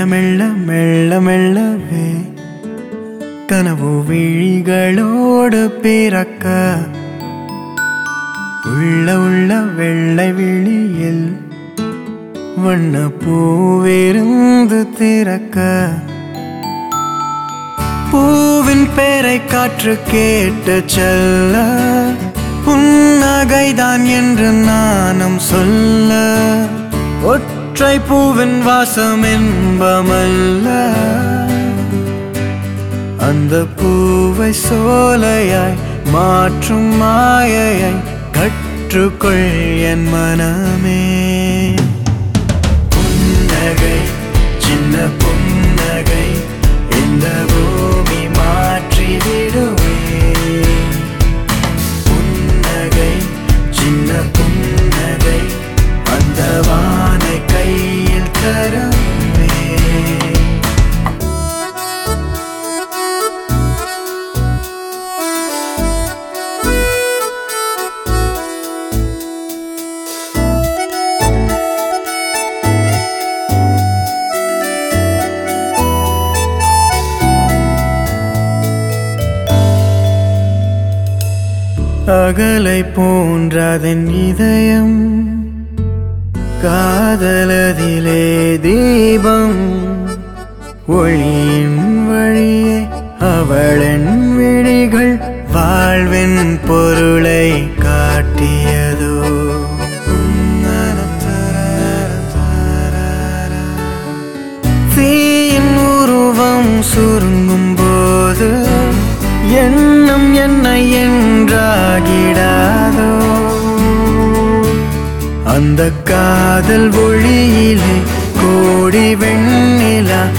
மெல்ல மெல்ல மெல்லவே கனவு விழிகளோடு பிறக்க உள்ள உள்ள வெள்ளை விழியில் வண்ண பூவிருந்து திறக்க பூவின் பேரை காற்று கேட்டு செல்ல புன்னகைதான் என்று நானும் சொல்ல ஒற்றை பூவின் வாசம் என்பமல்ல அந்த பூவை சோலையாய் மாற்றும் மாயையை கற்றுக்கொள் என் மனமே புன்னகை சின்ன புன்னகை இந்த பூமி மாற்றி விடுவே புன்னகை சின்ன புன்னகை அந்த வானை கையில் தரவே அகலை போன்றதன் இதயம் காதலதிலே தீபம் ஒளியின் வழியே அவளின் விழிகள் வாழ்வின் பொருளை காட்டியதோ தீயின் உருவம் சுருங்கும் போது எண்ணம் என்னை என்றாகிடாதோ அந்த காதல் ஒளியிலே கோடி வெண்ணிலா